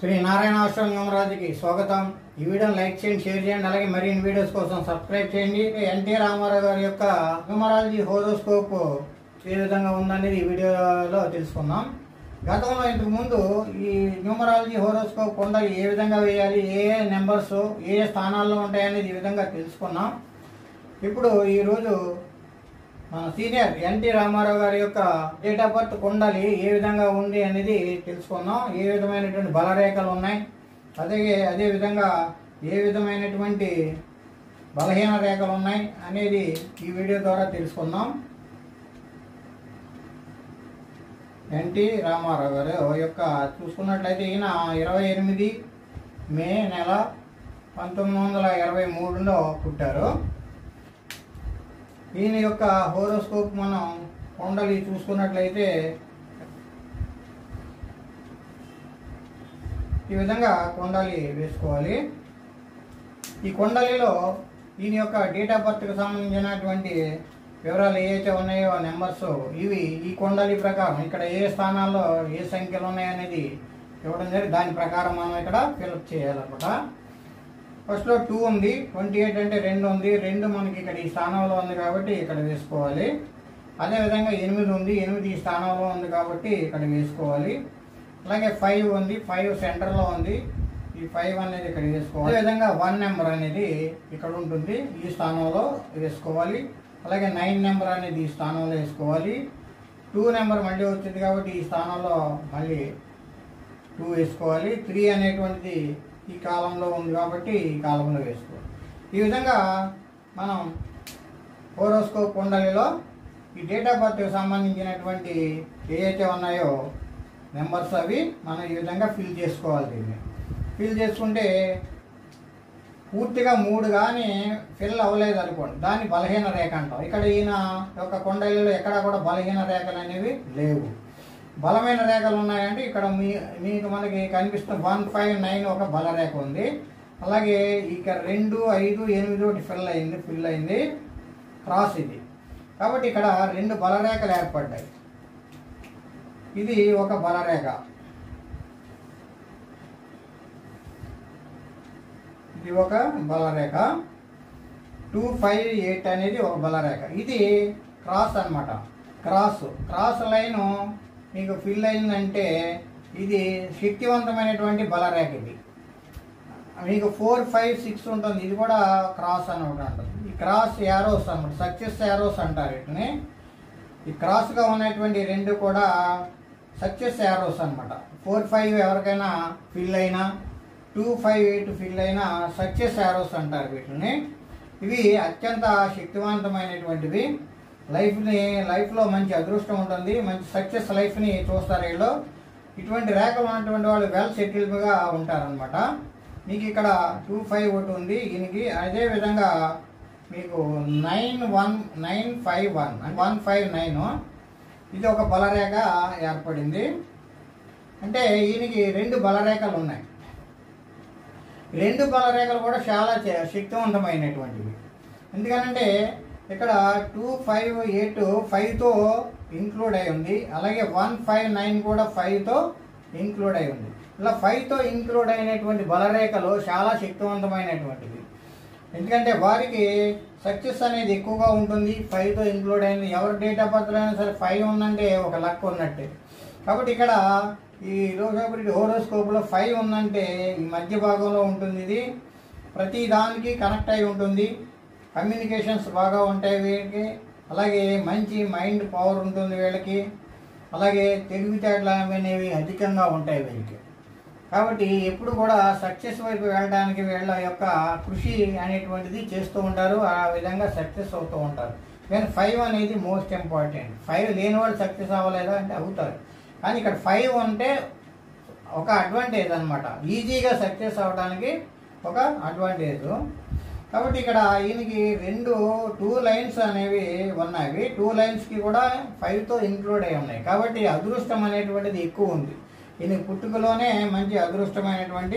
శ్రీ నారాయణ ఆశ్రమ న్యూమరాజుకి స్వాగతం ఈ వీడియోని లైక్ చేయండి షేర్ చేయండి అలాగే మరిన్ని వీడియోస్ కోసం సబ్స్క్రైబ్ చేయండి ఎన్టీ రామారావు గారి యొక్క న్యూమరాలజీ హోరోస్కోప్ ఏ విధంగా ఉందనేది ఈ వీడియోలో తెలుసుకుందాం గతంలో ఇంతకు ముందు ఈ న్యూమరాలజీ హోరోస్కోప్ కొండలు ఏ విధంగా వేయాలి ఏ ఏ నెంబర్స్ ఏ ఏ స్థానాల్లో ఉంటాయనేది ఈ విధంగా తెలుసుకున్నాం ఇప్పుడు ఈరోజు మన సీనియర్ ఎన్టీ రామారావు గారి యొక్క డేట్ ఆఫ్ బర్త్ కొండలి ఏ విధంగా ఉంది అనేది తెలుసుకున్నాం ఏ విధమైనటువంటి బలరేఖలు ఉన్నాయి అదే అదే విధంగా ఏ విధమైనటువంటి బలహీన రేఖలు ఉన్నాయి అనేది ఈ వీడియో ద్వారా తెలుసుకుందాం ఎన్టీ రామారావు గారు యొక్క చూసుకున్నట్లయితే ఈయన ఇరవై ఎనిమిది మే నెల పంతొమ్మిది వందల ఇరవై మూడులో పుట్టారు ఈయన యొక్క హోరోస్కోప్ మనం కొండలి చూసుకున్నట్లయితే ఈ విధంగా కొండలి వేసుకోవాలి ఈ కొండలిలో ఈయన యొక్క డేట్ ఆఫ్ బర్త్కి సంబంధించినటువంటి వివరాలు ఏవైతే ఉన్నాయో నెంబర్స్ ఇవి ఈ కొండలి ప్రకారం ఇక్కడ ఏ స్థానాల్లో ఏ సంఖ్యలు ఉన్నాయనేది ఇవ్వడం జరిగింది దాని ప్రకారం మనం ఇక్కడ ఫిల్అప్ చేయాలన్నమాట ఫస్ట్లో టూ ఉంది ట్వంటీ ఎయిట్ అంటే రెండు ఉంది రెండు మనకి ఇక్కడ ఈ స్థానంలో ఉంది కాబట్టి ఇక్కడ వేసుకోవాలి అదేవిధంగా ఎనిమిది ఉంది ఎనిమిది ఈ స్థానంలో ఉంది కాబట్టి ఇక్కడ వేసుకోవాలి అలాగే ఫైవ్ ఉంది ఫైవ్ సెంటర్లో ఉంది ఈ ఫైవ్ అనేది ఇక్కడ వేసుకోవాలి అదేవిధంగా వన్ నెంబర్ అనేది ఇక్కడ ఉంటుంది ఈ స్థానంలో వేసుకోవాలి అలాగే నైన్ నెంబర్ అనేది ఈ స్థానంలో వేసుకోవాలి టూ నెంబర్ మళ్ళీ వచ్చింది కాబట్టి ఈ స్థానంలో మళ్ళీ టూ వేసుకోవాలి త్రీ అనేటువంటిది ఈ కాలంలో ఉంది కాబట్టి ఈ కాలంలో వేసుకోవాలి ఈ విధంగా మనం హోరోస్కోప్ కుండలిలో ఈ డేట్ ఆఫ్ బర్త్కి సంబంధించినటువంటి ఏవైతే ఉన్నాయో నెంబర్స్ అవి మనం ఈ విధంగా ఫిల్ చేసుకోవాలి దీన్ని ఫిల్ చేసుకుంటే పూర్తిగా మూడు కానీ ఫిల్ అవ్వలేదు అనుకోండి దాన్ని బలహీన రేఖ అంటాం ఇక్కడ ఈయన యొక్క కొండలిలో ఎక్కడ కూడా బలహీన రేఖలు అనేవి లేవు బలమైన రేఖలు ఉన్నాయంటే ఇక్కడ మీ మీకు మనకి కనిపిస్తున్న వన్ ఫైవ్ నైన్ ఒక బల రేఖ ఉంది అలాగే ఇక్కడ రెండు ఐదు ఎనిమిది ఒకటి ఫిల్ అయింది ఫిల్ అయింది క్రాస్ ఇది కాబట్టి ఇక్కడ రెండు బలరేఖలు ఏర్పడ్డాయి ఇది ఒక బలరేఖ ఇది ఒక బలరేఖ టూ ఫైవ్ ఎయిట్ అనేది ఒక బలరేఖ ఇది క్రాస్ అన్నమాట క్రాస్ క్రాస్ లైన్ మీకు ఫిల్ అయిందంటే ఇది శక్తివంతమైనటువంటి బలరేఖ ఇది మీకు ఫోర్ ఫైవ్ సిక్స్ ఉంటుంది ఇది కూడా క్రాస్ అని ఒకటి ఉంటుంది ఈ క్రాస్ యారోస్ అనమాట సక్సెస్ యారోస్ అంటారు వీటిని ఈ క్రాస్గా ఉన్నటువంటి రెండు కూడా సక్సెస్ యారోస్ అనమాట ఫోర్ ఫైవ్ ఎవరికైనా ఫిల్ అయినా టూ ఫైవ్ ఎయిట్ ఫిల్ అయినా సక్సెస్ యారోస్ అంటారు వీటిని ఇవి అత్యంత శక్తివంతమైనటువంటివి లైఫ్ని లైఫ్లో మంచి అదృష్టం ఉంటుంది మంచి సక్సెస్ లైఫ్ని చూస్తారు వీళ్ళు ఇటువంటి రేఖలు ఉన్నటువంటి వాళ్ళు వెల్ సెటిల్డ్గా ఉంటారనమాట మీకు ఇక్కడ టూ ఫైవ్ ఒకటి ఉంది దీనికి అదే విధంగా మీకు nine one nine five one one five nine ఇది ఒక బలరేఖ ఏర్పడింది అంటే ఈయనకి రెండు బలరేఖలు ఉన్నాయి రెండు బలరేఖలు కూడా చాలా చే- శక్తివంతమైనటువంటివి ఎందుకనంటే ఇక్కడ టూ ఫైవ్ ఎయిట్ ఫైవ్తో ఇంక్లూడ్ అయి ఉంది అలాగే వన్ ఫైవ్ నైన్ కూడా ఫైవ్తో ఇంక్లూడ్ అయి ఉంది ఇలా ఫైవ్తో ఇంక్లూడ్ అయినటువంటి బలరేఖలు చాలా శక్తివంతమైనటువంటివి ఎందుకంటే వారికి సక్సెస్ అనేది ఎక్కువగా ఉంటుంది ఫైవ్తో ఇంక్లూడ్ అయింది ఎవరి డేట్ ఆఫ్ బర్త్ అయినా సరే ఫైవ్ ఉందంటే ఒక లక్ ఉన్నట్టే కాబట్టి ఇక్కడ ఈ రోజు హోరోస్కోప్లో ఫైవ్ ఉందంటే ఈ మధ్య భాగంలో ఉంటుంది ఇది ప్రతి దానికి కనెక్ట్ అయి ఉంటుంది కమ్యూనికేషన్స్ బాగా ఉంటాయి వీళ్ళకి అలాగే మంచి మైండ్ పవర్ ఉంటుంది వీళ్ళకి అలాగే తెలివితేటలు అనేవి అధికంగా ఉంటాయి వీళ్ళకి కాబట్టి ఎప్పుడు కూడా సక్సెస్ వైపు వెళ్ళడానికి వీళ్ళ యొక్క కృషి అనేటువంటిది చేస్తూ ఉంటారు ఆ విధంగా సక్సెస్ అవుతూ ఉంటారు కానీ ఫైవ్ అనేది మోస్ట్ ఇంపార్టెంట్ ఫైవ్ లేని వాళ్ళు సక్సెస్ అవ్వలేదా అంటే అవుతారు కానీ ఇక్కడ ఫైవ్ ఉంటే ఒక అడ్వాంటేజ్ అన్నమాట ఈజీగా సక్సెస్ అవ్వడానికి ఒక అడ్వాంటేజ్ కాబట్టి ఇక్కడ ఈయనకి రెండు టూ లైన్స్ అనేవి ఉన్నాయి టూ లైన్స్కి కూడా ఫైవ్తో ఇంక్లూడ్ అయి ఉన్నాయి కాబట్టి అదృష్టం అనేటువంటిది ఎక్కువ ఉంది ఈయన పుట్టుకలోనే మంచి అదృష్టమైనటువంటి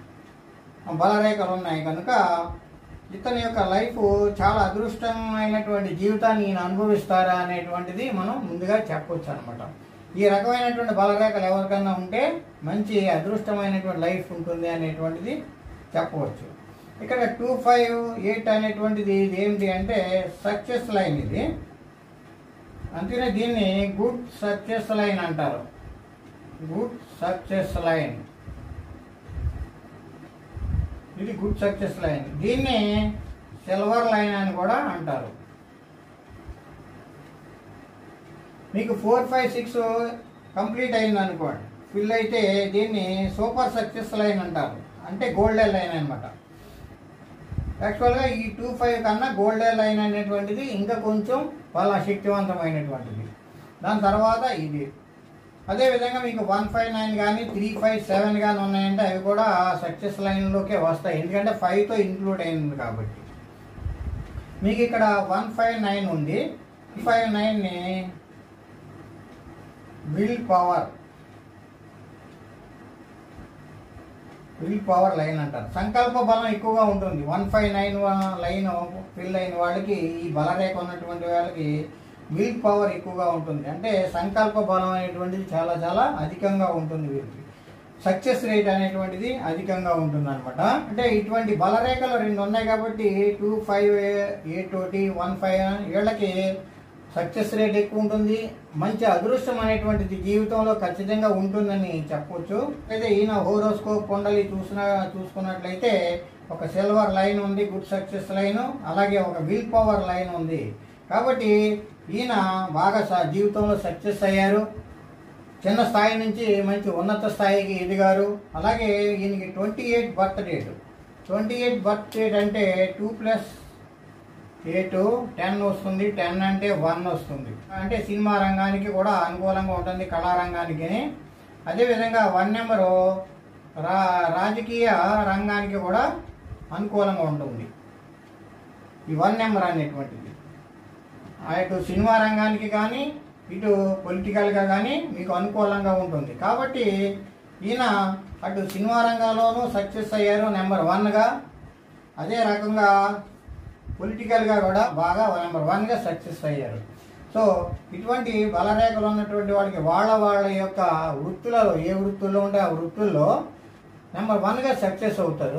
బలరేఖలు ఉన్నాయి కనుక ఇతని యొక్క లైఫ్ చాలా అదృష్టమైనటువంటి జీవితాన్ని ఈయన అనుభవిస్తారా అనేటువంటిది మనం ముందుగా చెప్పొచ్చు అనమాట ఈ రకమైనటువంటి బలరేఖలు ఎవరికైనా ఉంటే మంచి అదృష్టమైనటువంటి లైఫ్ ఉంటుంది అనేటువంటిది చెప్పవచ్చు ఇక్కడ టూ ఫైవ్ ఎయిట్ అనేటువంటిది ఇది ఏంటి అంటే సక్సెస్ లైన్ ఇది అందుకనే దీన్ని గుడ్ సక్సెస్ లైన్ అంటారు గుడ్ సక్సెస్ లైన్ ఇది గుడ్ సక్సెస్ లైన్ దీన్ని సిల్వర్ లైన్ అని కూడా అంటారు మీకు ఫోర్ ఫైవ్ సిక్స్ కంప్లీట్ అయింది అనుకోండి ఫిల్ అయితే దీన్ని సూపర్ సక్సెస్ లైన్ అంటారు అంటే గోల్డెన్ లైన్ అనమాట యాక్చువల్గా ఈ టూ ఫైవ్ కన్నా గోల్డెన్ లైన్ అనేటువంటిది ఇంకా కొంచెం వాళ్ళ శక్తివంతమైనటువంటిది దాని తర్వాత ఇది అదేవిధంగా మీకు వన్ ఫైవ్ నైన్ కానీ త్రీ ఫైవ్ సెవెన్ కానీ ఉన్నాయంటే అవి కూడా సక్సెస్ లైన్లోకే వస్తాయి ఎందుకంటే ఫైవ్తో ఇంక్లూడ్ అయింది కాబట్టి మీకు ఇక్కడ వన్ ఫైవ్ నైన్ ఉంది ఫైవ్ నైన్ని will power will power line అంటారు సంకల్ప బలం ఎక్కువగా ఉంటుంది one five nine line fill అయిన వాళ్ళకి ఈ బలరేఖ ఉన్నటువంటి వాళ్ళకి విల్ పవర్ ఎక్కువగా ఉంటుంది అంటే సంకల్ప బలం అనేటువంటిది చాలా చాలా అధికంగా ఉంటుంది వీరికి సక్సెస్ రేట్ అనేటువంటిది అధికంగా ఉంటుంది అనమాట అంటే ఇటువంటి బలరేఖలు రెండు ఉన్నాయి కాబట్టి టూ ఫైవ్ ఎయిట్ ఒకటి వన్ ఫైవ్ వీళ్ళకి సక్సెస్ రేట్ ఎక్కువ ఉంటుంది మంచి అదృష్టం అనేటువంటిది జీవితంలో ఖచ్చితంగా ఉంటుందని చెప్పొచ్చు అయితే ఈయన హోరోస్కోప్ కొండలి చూసిన చూసుకున్నట్లయితే ఒక సిల్వర్ లైన్ ఉంది గుడ్ సక్సెస్ లైన్ అలాగే ఒక విల్ పవర్ లైన్ ఉంది కాబట్టి ఈయన బాగా స- జీవితంలో సక్సెస్ అయ్యారు చిన్న స్థాయి నుంచి మంచి ఉన్నత స్థాయికి ఎదిగారు అలాగే ఈయనకి twenty eight birth date twenty eight birth date అంటే టూ ప్లస్ ఎయిట్ టెన్ వస్తుంది టెన్ అంటే వన్ వస్తుంది అంటే సినిమా రంగానికి కూడా అనుకూలంగా ఉంటుంది కళారంగానికి అదేవిధంగా వన్ నెంబరు రా రాజకీయ రంగానికి కూడా అనుకూలంగా ఉంటుంది ఈ వన్ నెంబర్ అనేటువంటిది అటు సినిమా రంగానికి కానీ ఇటు పొలిటికల్గా కానీ మీకు అనుకూలంగా ఉంటుంది కాబట్టి ఈయన అటు సినిమా రంగంలోనూ సక్సెస్ అయ్యారు నెంబర్ వన్గా అదే రకంగా పొలిటికల్గా కూడా బాగా నెంబర్ వన్గా సక్సెస్ అయ్యారు సో ఇటువంటి బలరేఖలు ఉన్నటువంటి వాళ్ళకి వాళ్ళ వాళ్ళ యొక్క వృత్తులలో ఏ వృత్తుల్లో ఉంటే ఆ వృత్తుల్లో నెంబర్ వన్గా సక్సెస్ అవుతారు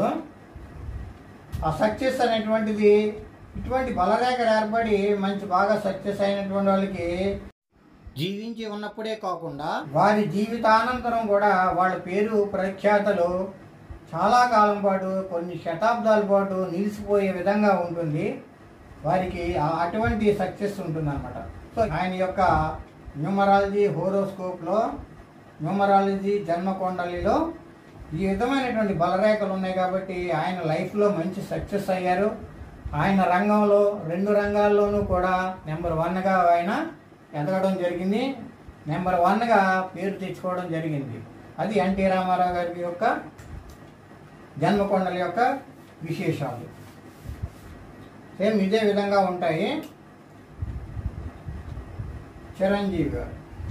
ఆ సక్సెస్ అనేటువంటిది ఇటువంటి బలరేఖలు ఏర్పడి మంచి బాగా సక్సెస్ అయినటువంటి వాళ్ళకి జీవించి ఉన్నప్పుడే కాకుండా వారి జీవితానంతరం కూడా వాళ్ళ పేరు ప్రఖ్యాతలు చాలా కాలం పాటు కొన్ని శతాబ్దాల పాటు నిలిచిపోయే విధంగా ఉంటుంది వారికి ఆ- అటువంటి సక్సెస్ ఉంటుందన్నమాట సో ఆయన యొక్క న్యూమరాలజీ హోరోస్కోప్లో న్యూమరాలజీ జన్మకొండలిలో ఈ విధమైనటువంటి బలరేఖలు ఉన్నాయి కాబట్టి ఆయన లైఫ్లో మంచి సక్సెస్ అయ్యారు ఆయన రంగంలో రెండు రంగాల్లోనూ కూడా నెంబర్ వన్గా ఆయన ఎదగడం జరిగింది నెంబర్ వన్గా పేరు తెచ్చుకోవడం జరిగింది అది ఎన్టీ రామారావు గారి యొక్క జన్మకొండల యొక్క విశేషాలు సేమ్ ఇదే విధంగా ఉంటాయి చిరంజీవి గారు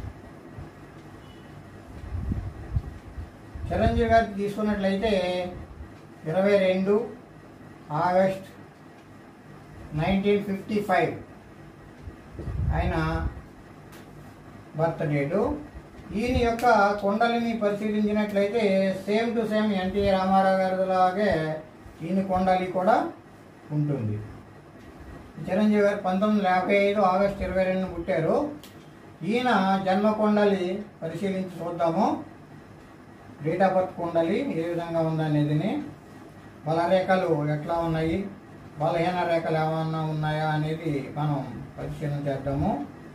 చిరంజీవి గారికి తీసుకున్నట్లయితే ఇరవై రెండు ఆగస్ట్ నైన్టీన్ ఫిఫ్టీ ఫైవ్ ఆయన బర్త్ డేటు ఈయన యొక్క కొండలిని పరిశీలించినట్లయితే same to same NT Rama Rao గారి లాగే ఈయన కొండలి కూడా ఉంటుంది చిరంజీవి గారు పంతొమ్మిది వందల యాభై ఐదు ఆగస్టు ఇరవై రెండు పుట్టారు ఈయన జన్మ కొండలి పరిశీలించి చూద్దాము డేట్ ఆఫ్ బర్త్ కొండలి ఏ విధంగా ఉందనేది బలరేఖలు ఎట్లా ఉన్నాయి బలహీన రేఖలు ఏమన్నా ఉన్నాయా అనేది మనం పరిశీలన చేద్దాము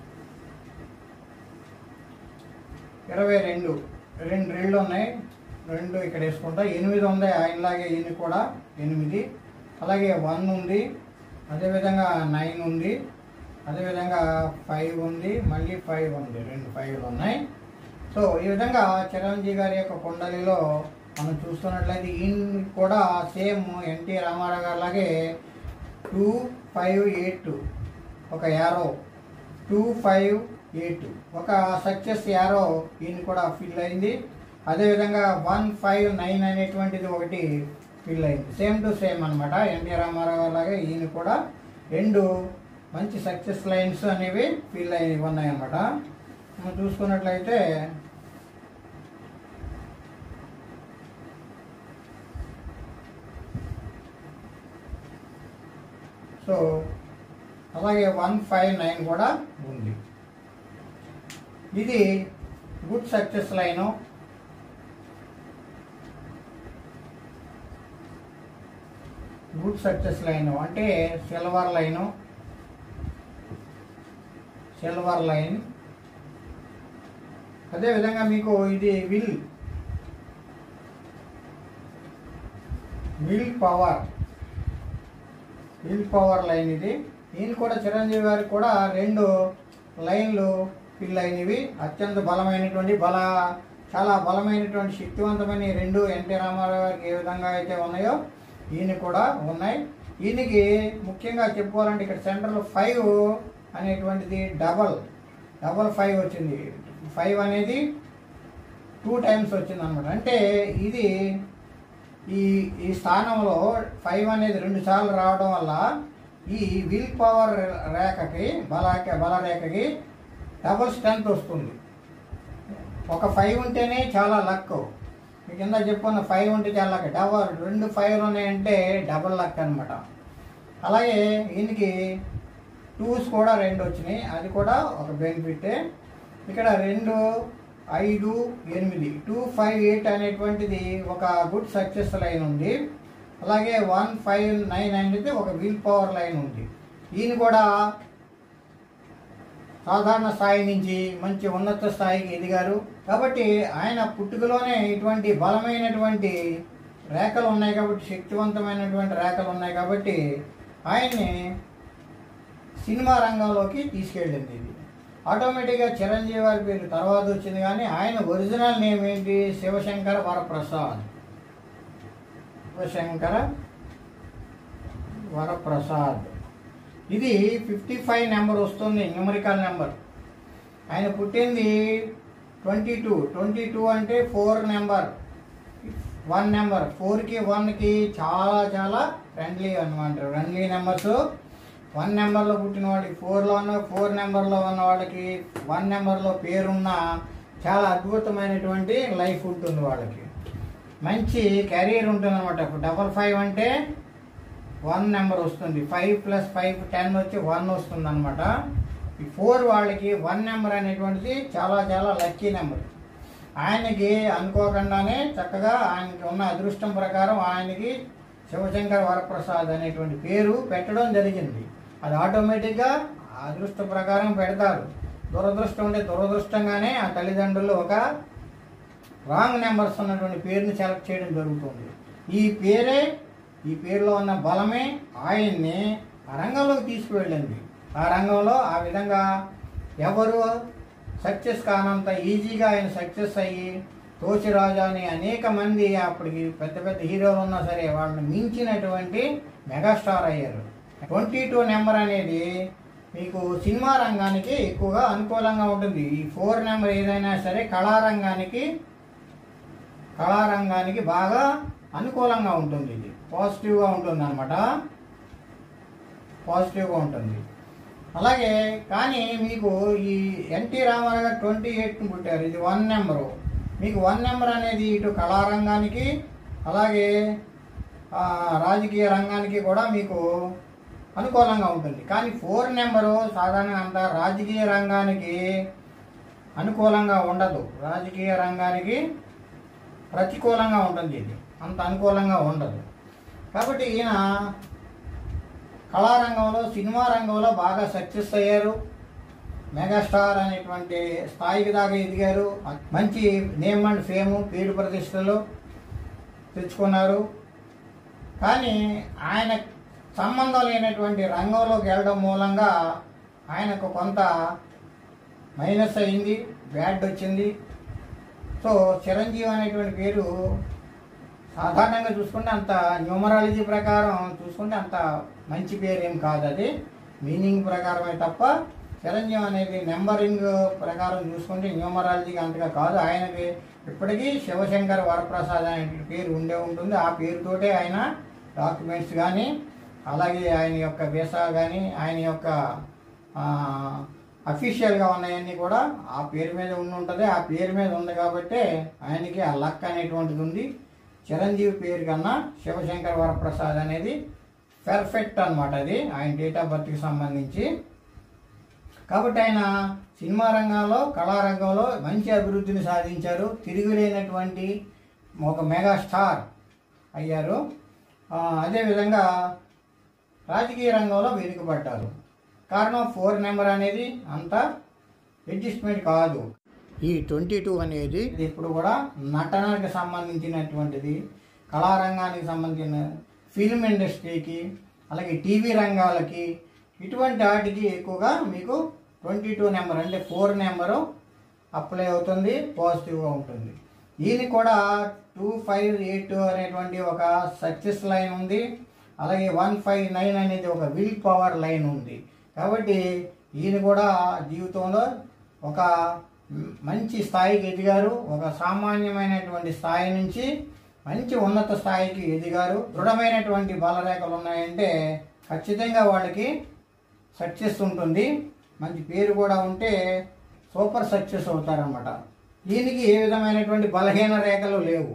ఇరవై రెండు రెండు రీళ్ళు ఉన్నాయి రెండు ఇక్కడ వేసుకుంటా ఎనిమిది ఉంది ఆయనలాగే ఈయన కూడా ఎనిమిది అలాగే వన్ ఉంది అదేవిధంగా నైన్ ఉంది అదేవిధంగా ఫైవ్ ఉంది మళ్ళీ ఫైవ్ ఉంది రెండు ఫైవ్లు ఉన్నాయి సో ఈ విధంగా చిరంజీవి గారి యొక్క కుండలిలో మనం చూస్తున్నట్లయితే ఈయన కూడా సేమ్ ఎన్టీ రామారావు గారి లాగే టూ ఫైవ్ ఎయిట్ ఒక యారో టూ ఫైవ్ ఎయిట్ ఒక సక్సెస్ యారో ఈయన కూడా ఫిల్ అయింది అదేవిధంగా వన్ ఫైవ్ నైన్ అనేటువంటిది ఒకటి ఫిల్ అయింది సేమ్ టు సేమ్ అనమాట ఎన్టీ రామారావు గారి లాగే ఈయన కూడా రెండు మంచి సక్సెస్ లైన్స్ అనేవి ఫిల్ అయి ఉన్నాయి అనమాట మనం చూసుకున్నట్లయితే సో అలాగే వన్ ఫైవ్ నైన్ కూడా ఉంది ఇది good success line good success line అంటే సిల్వర్ లైను సిల్వర్ లైన్ అదేవిధంగా మీకు ఇది will will power will power line ఇది దీని కూడా చిరంజీవి గారికి కూడా రెండు లైన్లు ఫిల్ అయినవి అత్యంత బలమైనటువంటి బల చాలా బలమైనటువంటి శక్తివంతమైన ఈ రెండు ఎన్టీ రామారావు గారికి ఏ విధంగా అయితే ఉన్నాయో ఈయన కూడా ఉన్నాయి ఈయనకి ముఖ్యంగా చెప్పుకోవాలంటే ఇక్కడ సెంటర్లో ఫైవ్ అనేటువంటిది డబల్ డబల్ ఫైవ్ వచ్చింది ఫైవ్ అనేది టూ టైమ్స్ వచ్చింది అనమాట అంటే ఇది ఈ ఈ స్థానంలో ఫైవ్ అనేది రెండు సార్లు రావడం వల్ల ఈ విల్ పవర్ రేఖకి బలాక బల రేఖకి డబుల్ స్ట్రెంత్ వస్తుంది ఒక ఫైవ్ ఉంటేనే చాలా లక్ మీ కింద చెప్పుకున్న ఫైవ్ ఉంటే చాలా లక్ డబల్ రెండు ఫైవ్లు ఉన్నాయంటే డబుల్ లక్ అనమాట అలాగే ఈయనకి టూస్ కూడా రెండు వచ్చినాయి అది కూడా ఒక బెనిఫిటే ఇక్కడ రెండు ఐదు ఎనిమిది టూ ఫైవ్ ఎయిట్ అనేటువంటిది ఒక గుడ్ సక్సెస్ లైన్ ఉంది అలాగే వన్ ఫైవ్ నైన్ అనేది ఒక విల్ పవర్ లైన్ ఉంది ఈయన కూడా సాధారణ స్థాయి నుంచి మంచి ఉన్నత స్థాయికి ఎదిగారు కాబట్టి ఆయన పుట్టుకలోనే ఇటువంటి బలమైనటువంటి రేఖలు ఉన్నాయి కాబట్టి శక్తివంతమైనటువంటి రేఖలు ఉన్నాయి కాబట్టి ఆయన్ని సినిమా రంగంలోకి తీసుకెళ్ళింది ఇది ఆటోమేటిక్గా చిరంజీవి వారి పేరు తర్వాత వచ్చింది కానీ ఆయన ఒరిజినల్ నేమ్ ఏంటి శివశంకర వరప్రసాద్ శివశంకర వరప్రసాద్ ఇది ఫిఫ్టీ ఫైవ్ నెంబర్ వస్తుంది న్యూమరికల్ నెంబర్ ఆయన పుట్టింది ట్వంటీ టూ ట్వంటీ టూ అంటే ఫోర్ నెంబర్ వన్ నెంబర్ ఫోర్కి వన్కి చాలా చాలా ఫ్రెండ్లీ అనమాట ఫ్రెండ్లీ నెంబర్స్ వన్ నెంబర్లో పుట్టిన వాడికి ఫోర్లో ఉన్న ఫోర్ నెంబర్లో ఉన్న వాళ్ళకి వన్ నెంబర్లో పేరున్న చాలా అద్భుతమైనటువంటి లైఫ్ ఉంటుంది వాళ్ళకి మంచి కెరీర్ ఉంటుంది అనమాట డబల్ ఫైవ్ అంటే వన్ నెంబర్ వస్తుంది ఫైవ్ ప్లస్ ఫైవ్ టెన్ వచ్చి వన్ వస్తుంది అనమాట ఈ ఫోర్ వాళ్ళకి వన్ నెంబర్ అనేటువంటిది చాలా చాలా లక్కీ నెంబర్ ఆయనకి అనుకోకుండానే చక్కగా ఆయనకి ఉన్న అదృష్టం ప్రకారం ఆయనకి శివశంకర్ వరప్రసాద్ అనేటువంటి పేరు పెట్టడం జరిగింది అది ఆటోమేటిక్గా ఆ అదృష్ట ప్రకారం పెడతారు దురదృష్టం ఉంటే దురదృష్టంగానే ఆ తల్లిదండ్రులు ఒక రాంగ్ నెంబర్స్ ఉన్నటువంటి పేరుని సెలెక్ట్ చేయడం జరుగుతుంది ఈ పేరే ఈ పేరులో ఉన్న బలమే ఆయన్ని ఆ రంగంలోకి తీసుకువెళ్ళింది ఆ రంగంలో ఆ విధంగా ఎవరు సక్సెస్ కానంత ఈజీగా ఆయన సక్సెస్ అయ్యి తోచిరాజు అని అనేక మంది అప్పటికి పెద్ద పెద్ద హీరోలు ఉన్నా సరే వాళ్ళని మించినటువంటి మెగాస్టార్ అయ్యారు ట్వంటీ టూ నెంబర్ అనేది మీకు సినిమా రంగానికి ఎక్కువగా అనుకూలంగా ఉంటుంది ఈ ఫోర్ నెంబర్ ఏదైనా సరే కళారంగానికి కళారంగానికి బాగా అనుకూలంగా ఉంటుంది ఇది పాజిటివ్గా ఉంటుంది అనమాట పాజిటివ్గా ఉంటుంది అలాగే కానీ మీకు ఈ ఎన్టీ రామారావు గారు ట్వంటీ ఎయిట్ని పుట్టారు ఇది వన్ నెంబరు మీకు వన్ నెంబర్ అనేది ఇటు కళారంగానికి అలాగే ఆ, రాజకీయ రంగానికి కూడా మీకు అనుకూలంగా ఉంటుంది కానీ ఫోర్ నెంబరు సాధారణంగా అంత రాజకీయ రంగానికి అనుకూలంగా ఉండదు రాజకీయ రంగానికి ప్రతికూలంగా ఉంటుంది ఇది అంత అనుకూలంగా ఉండదు కాబట్టి ఈయన కళారంగంలో సినిమా రంగంలో బాగా సక్సెస్ అయ్యారు మెగాస్టార్ అనేటువంటి స్థాయికి దాకా ఎదిగారు మంచి నేమ్ అండ్ ఫేము పేరు ప్రతిష్టలు తెచ్చుకున్నారు కానీ ఆయన సంబంధం లేనటువంటి రంగంలోకి వెళ్ళడం మూలంగా ఆయనకు కొంత మైనస్ అయింది బ్యాడ్ వచ్చింది సో చిరంజీవి అనేటువంటి పేరు సాధారణంగా చూసుకుంటే అంత న్యూమరాలజీ ప్రకారం చూసుకుంటే అంత మంచి పేరు ఏం కాదు అది మీనింగ్ ప్రకారమే తప్ప చిరంజీవి అనేది నెంబరింగ్ ప్రకారం చూసుకుంటే న్యూమరాలజీకి అంతగా కాదు ఆయనకి ఇప్పటికీ శివశంకర్ వరప్రసాద్ అనే పేరు ఉండే ఉంటుంది ఆ పేరుతోటే ఆయన డాక్యుమెంట్స్ కానీ అలాగే ఆయన యొక్క వీసా కానీ ఆయన యొక్క ఆ, అఫీషియల్గా ఉన్నాయన్నీ కూడా ఆ పేరు మీద ఉండి ఉంటుంది ఆ పేరు మీద ఉంది కాబట్టి ఆయనకి ఆ లక్ అనేటువంటిది ఉంది చిరంజీవి పేరు కన్నా శివశంకర్ వరప్రసాద్ అనేది పెర్ఫెక్ట్ అన్నమాట అది ఆయన డేట్ ఆఫ్ బర్త్కి సంబంధించి కాబట్టి ఆయన సినిమా రంగంలో కళారంగంలో మంచి అభివృద్ధిని సాధించారు తిరుగులేనటువంటి ఒక మెగా స్టార్ అయ్యారు ఆ, అదేవిధంగా రాజకీయ రంగంలో వెనుకబడ్డారు కారణం ఫోర్ నెంబర్ అనేది అంత అడ్జస్ట్మెంట్ కాదు ఈ ట్వంటీ టూ అనేది ఇప్పుడు కూడా నటనకి సంబంధించినటువంటిది కళారంగానికి సంబంధించిన ఫిల్మ్ ఇండస్ట్రీకి అలాగే టీవీ రంగాలకి ఇటువంటి వాటికి ఎక్కువగా మీకు ట్వంటీ టూ నెంబర్ అంటే ఫోర్ నెంబరు అప్లై అవుతుంది పాజిటివ్గా ఉంటుంది ఈయన కూడా టూ ఫైవ్ ఎయిట్ అనేటువంటి ఒక సక్సెస్ లైన్ ఉంది అలాగే వన్ ఫైవ్ నైన్ అనేది ఒక విల్ పవర్ లైన్ ఉంది కాబట్టి ఈయన కూడా జీవితంలో ఒక మంచి స్థాయికి ఎదిగారు ఒక సామాన్యమైనటువంటి స్థాయి నుంచి మంచి ఉన్నత స్థాయికి ఎదిగారు దృఢమైనటువంటి బలరేఖలు ఉన్నాయంటే ఖచ్చితంగా వాళ్ళకి సక్సెస్ ఉంటుంది మంచి పేరు కూడా ఉంటే సూపర్ సక్సెస్ అవుతారన్నమాట దీనికి ఏ విధమైనటువంటి బలహీన రేఖలు లేవు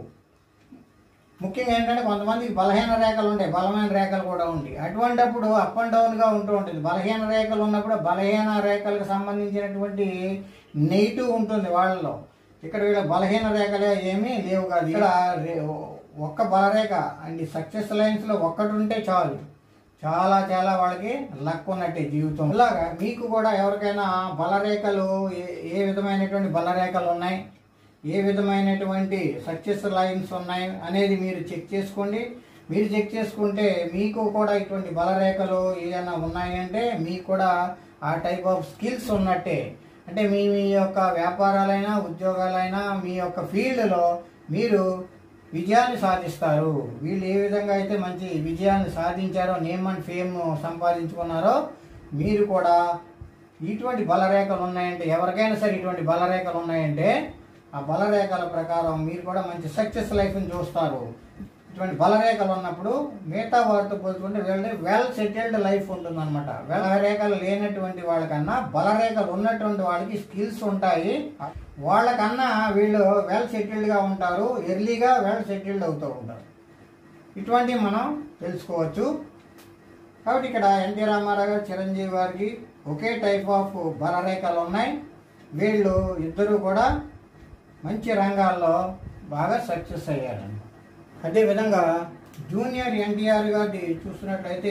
ముఖ్యంగా ఏంటంటే కొంతమందికి బలహీన రేఖలు ఉంటాయి బలమైన రేఖలు కూడా ఉంటాయి అటువంటప్పుడు అప్ అండ్ డౌన్గా ఉంటూ ఉంటుంది బలహీన రేఖలు ఉన్నప్పుడు బలహీన రేఖలకు సంబంధించినటువంటి నెగిటివ్ ఉంటుంది వాళ్ళలో ఇక్కడ వీళ్ళ బలహీన రేఖలే ఏమీ లేవు కాదు ఇక్కడ రే- ఒక్క బలరేఖ అండ్ సక్సెస్ లైన్స్లో ఒక్కటి ఉంటే చాలు చాలా చాలా వాళ్ళకి లక్ ఉన్నట్టే జీవితం ఇలాగా మీకు కూడా ఎవరికైనా బలరేఖలు ఏ ఏ విధమైనటువంటి బలరేఖలు ఉన్నాయి ఏ విధమైనటువంటి సక్సెస్ లైన్స్ ఉన్నాయి అనేది మీరు చెక్ చేసుకోండి మీరు చెక్ చేసుకుంటే మీకు కూడా ఇటువంటి బలరేఖలు ఏదైనా ఉన్నాయంటే మీకు కూడా ఆ టైప్ ఆఫ్ స్కిల్స్ ఉన్నట్టే అంటే మీ మీ యొక్క వ్యాపారాలైనా ఉద్యోగాలైనా మీ యొక్క ఫీల్డ్లో మీరు విజయాన్ని సాధిస్తారు వీళ్ళు ఏ విధంగా అయితే మంచి విజయాన్ని సాధించారో నేమ్ అండ్ ఫేమ్ సంపాదించుకున్నారో మీరు కూడా ఇటువంటి బలరేఖలు ఉన్నాయంటే ఎవరికైనా సరే ఇటువంటి బలరేఖలు ఉన్నాయంటే ఆ బలరేఖల ప్రకారం మీరు కూడా మంచి సక్సెస్ లైఫ్ని చూస్తారు ఇటువంటి బలరేఖలు ఉన్నప్పుడు మిగతా వారితో పోల్చుకుంటే వీళ్ళని వెల్ సెటిల్డ్ లైఫ్ ఉంటుంది అనమాట బలరేఖలు లేనటువంటి వాళ్ళకన్నా బలరేఖలు ఉన్నటువంటి వాళ్ళకి స్కిల్స్ ఉంటాయి వాళ్ళకన్నా వీళ్ళు వెల్ సెటిల్డ్గా ఉంటారు ఎర్లీగా వెల్ సెటిల్డ్ అవుతూ ఉంటారు ఇటువంటివి మనం తెలుసుకోవచ్చు కాబట్టి ఇక్కడ ఎన్టీ రామారావు గారు చిరంజీవి గారికి ఒకే టైప్ ఆఫ్ బలరేఖలు ఉన్నాయి వీళ్ళు ఇద్దరు కూడా మంచి రంగాల్లో బాగా సక్సెస్ అయ్యారండి అదేవిధంగా జూనియర్ ఎన్టీఆర్ గారిది చూసినట్లయితే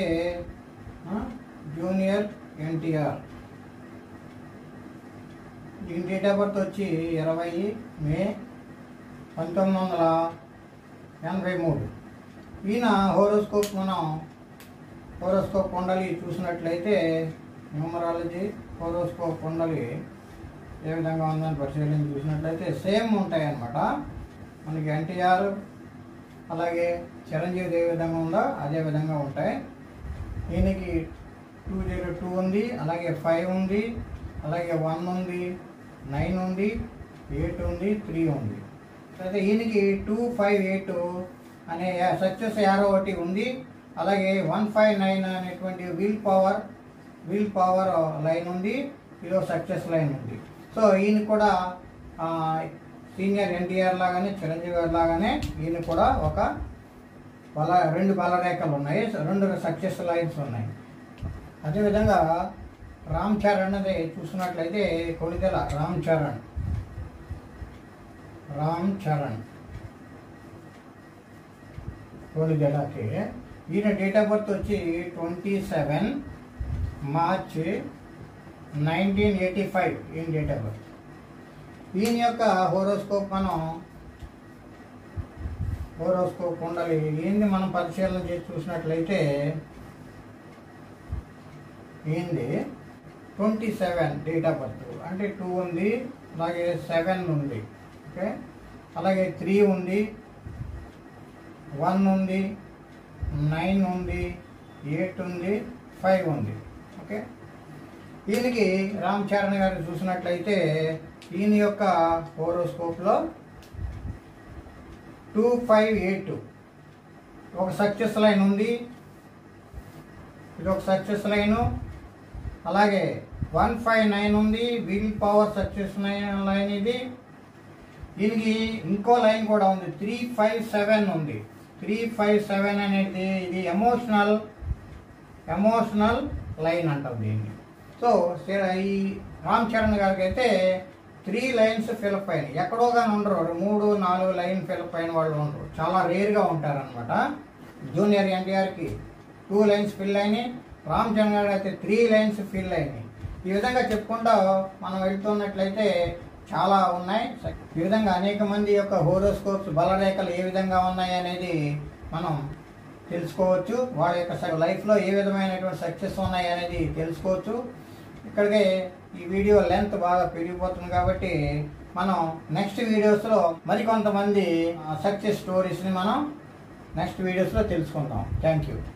ఆ, జూనియర్ ఎన్టీఆర్ దీని డేట్ ఆఫ్ బర్త్ వచ్చి ఇరవై మే పంతొమ్మిది వందల ఎనభై మూడు ఈయన హోరోస్కోప్ మనం హోరోస్కోప్ కుండలి చూసినట్లయితే న్యూమరాలజీ హోరోస్కోప్ కుండలి ఏ విధంగా ఉందని పరిశీలన చూసినట్లయితే సేమ్ ఉంటాయి అన్నమాట మనకి ఎన్టీఆర్ అలాగే చిరంజీవి ఏ విధంగా ఉందో అదే విధంగా ఉంటాయి దీనికి టూ జీరో టూ ఉంది అలాగే ఫైవ్ ఉంది అలాగే వన్ ఉంది నైన్ ఉంది ఎయిట్ ఉంది త్రీ ఉంది అయితే ఈయనకి టూ ఫైవ్ ఎయిట్ అనే సక్సెస్ యారో ఒకటి ఉంది అలాగే వన్ ఫైవ్ నైన్ అనేటువంటి will power will power line ఉంది ఇది సక్సెస్ లైన్ ఉంది సో ఈయన కూడా ఆ, సీనియర్ ఎన్టీఆర్ లాగానే చిరంజీవి గారి లాగానే ఈయన కూడా ఒక బల రెండు బలరేఖలు ఉన్నాయి రెండు సక్సెస్ లైన్స్ ఉన్నాయి అదేవిధంగా రామ్ చరణ్ అదే చూసినట్లయితే కొణిదెల రామ్ చరణ్ రామ్ చరణ్ కొణిదెలకి ఈయన డేట్ ఆఫ్ బర్త్ వచ్చి twenty seven March nineteen eighty five ఈయన డేట్ ఆఫ్ బర్త్ ఈయన యొక్క హోరోస్కోప్ మనం హోరోస్కోప్ ఉండాలి ఏంది మనం పరిశీలన చేసి చూసినట్లయితే ఏంది twenty seven date of birth అంటే టూ ఉంది అలాగే సెవెన్ ఉంది ఓకే అలాగే త్రీ ఉంది వన్ ఉంది నైన్ ఉంది ఎయిట్ ఉంది ఫైవ్ ఉంది ఓకే ఈయనకి రామ్ చరణ్ గారు చూసినట్లయితే ఈయన యొక్క హోరోస్కోప్లో టూ ఫైవ్ ఎయిట్ ఒక సక్సెస్ లైన్ ఉంది ఇది ఒక సక్సెస్ లైను అలాగే వన్ ఫైవ్ నైన్ ఉంది విల్ పవర్ సక్సెస్ లైన్ ఇది దీనికి ఇంకో లైన్ కూడా ఉంది త్రీ ఫైవ్ సెవెన్ ఉంది త్రీ ఫైవ్ సెవెన్ అనేది ఇది ఎమోషనల్ ఎమోషనల్ లైన్ అంటాం దీన్ని సో ఈ రామ్ చరణ్ గారికి అయితే త్రీ లైన్స్ ఫిలప్ అయినాయి ఎక్కడో కానీ ఉండరు మూడు నాలుగు లైన్ ఫిలప్ అయిన వాళ్ళు ఉండరు చాలా రేర్గా ఉంటారనమాట జూనియర్ ఎన్టీఆర్కి టూ లైన్స్ ఫిల్ అయినాయి రామ్ చరణ్ గారికి అయితే త్రీ లైన్స్ ఫిల్ అయినాయి ఈ విధంగా చెప్పుకుంటూ మనం వెళ్తున్నట్లయితే చాలా ఉన్నాయి ఈ విధంగా అనేక మంది యొక్క హోరోస్కోప్స్ బలరేఖలు ఏ విధంగా ఉన్నాయి అనేది మనం తెలుసుకోవచ్చు వాళ్ళ యొక్క లైఫ్లో ఏ విధమైనటువంటి సక్సెస్ ఉన్నాయి అనేది తెలుసుకోవచ్చు ఇక్కడికే ఈ వీడియో లెంత్ బాగా పెరిగిపోతుంది కాబట్టి మనం నెక్స్ట్ వీడియోస్లో మరికొంతమంది సక్సెస్ స్టోరీస్ని మనం నెక్స్ట్ వీడియోస్లో తెలుసుకుందాం థ్యాంక్ యూ